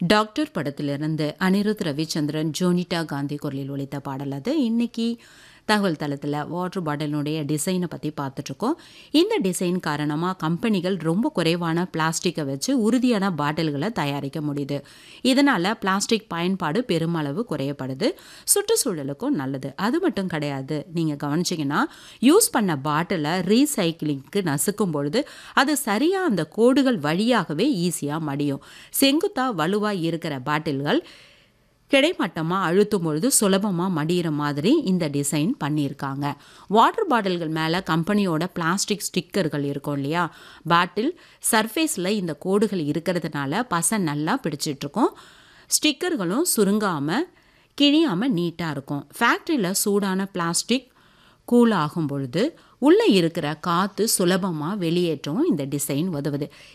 doctor படத்திலிருந்து அனிருத் ரவிச்சந்திரன் ஜோனிட்டா காந்தி குரலில் ஒலித்த பாடல் அது இன்னைக்கு தகவல் தளத்தில் வாட்டர் பாட்டிலினுடைய டிசைனை பற்றி பார்த்துட்ருக்கோம் இந்த டிசைன் காரணமாக கம்பெனிகள் ரொம்ப குறைவான பிளாஸ்டிக்கை வச்சு உறுதியான பாட்டில்களை தயாரிக்க முடியுது இதனால் பிளாஸ்டிக் பயன்பாடு பெருமளவு குறையப்படுது சுற்றுச்சூழலுக்கும் நல்லது அது மட்டும் கிடையாது நீங்கள் கவனிச்சிங்கன்னா யூஸ் பண்ண பாட்டிலை ரீசைக்கிளிங்க்கு நசுக்கும் பொழுது அது சரியாக அந்த கோடுகள் வழியாகவே ஈஸியாக மடியும் செங்குத்தா வலுவாக இருக்கிற பாட்டில்கள் கிடைமட்டமாக அழுத்தும் பொழுது சுலபமாக மடிகிற மாதிரி இந்த டிசைன் பண்ணியிருக்காங்க வாட்டர் பாட்டில்கள் மேலே கம்பெனியோட பிளாஸ்டிக் ஸ்டிக்கர்கள் இருக்கும் இல்லையா பாட்டில் சர்ஃபேஸில் இந்த கோடுகள் இருக்கிறதுனால பசை நல்லா பிடிச்சிட்ருக்கும் ஸ்டிக்கர்களும் சுருங்காமல் கிழியாமல் நீட்டாக இருக்கும் ஃபேக்ட்ரியில் சூடான பிளாஸ்டிக் கூல் ஆகும் பொழுது உள்ளே இருக்கிற காற்று சுலபமாக வெளியேற்றவும் இந்த டிசைன் உதவுது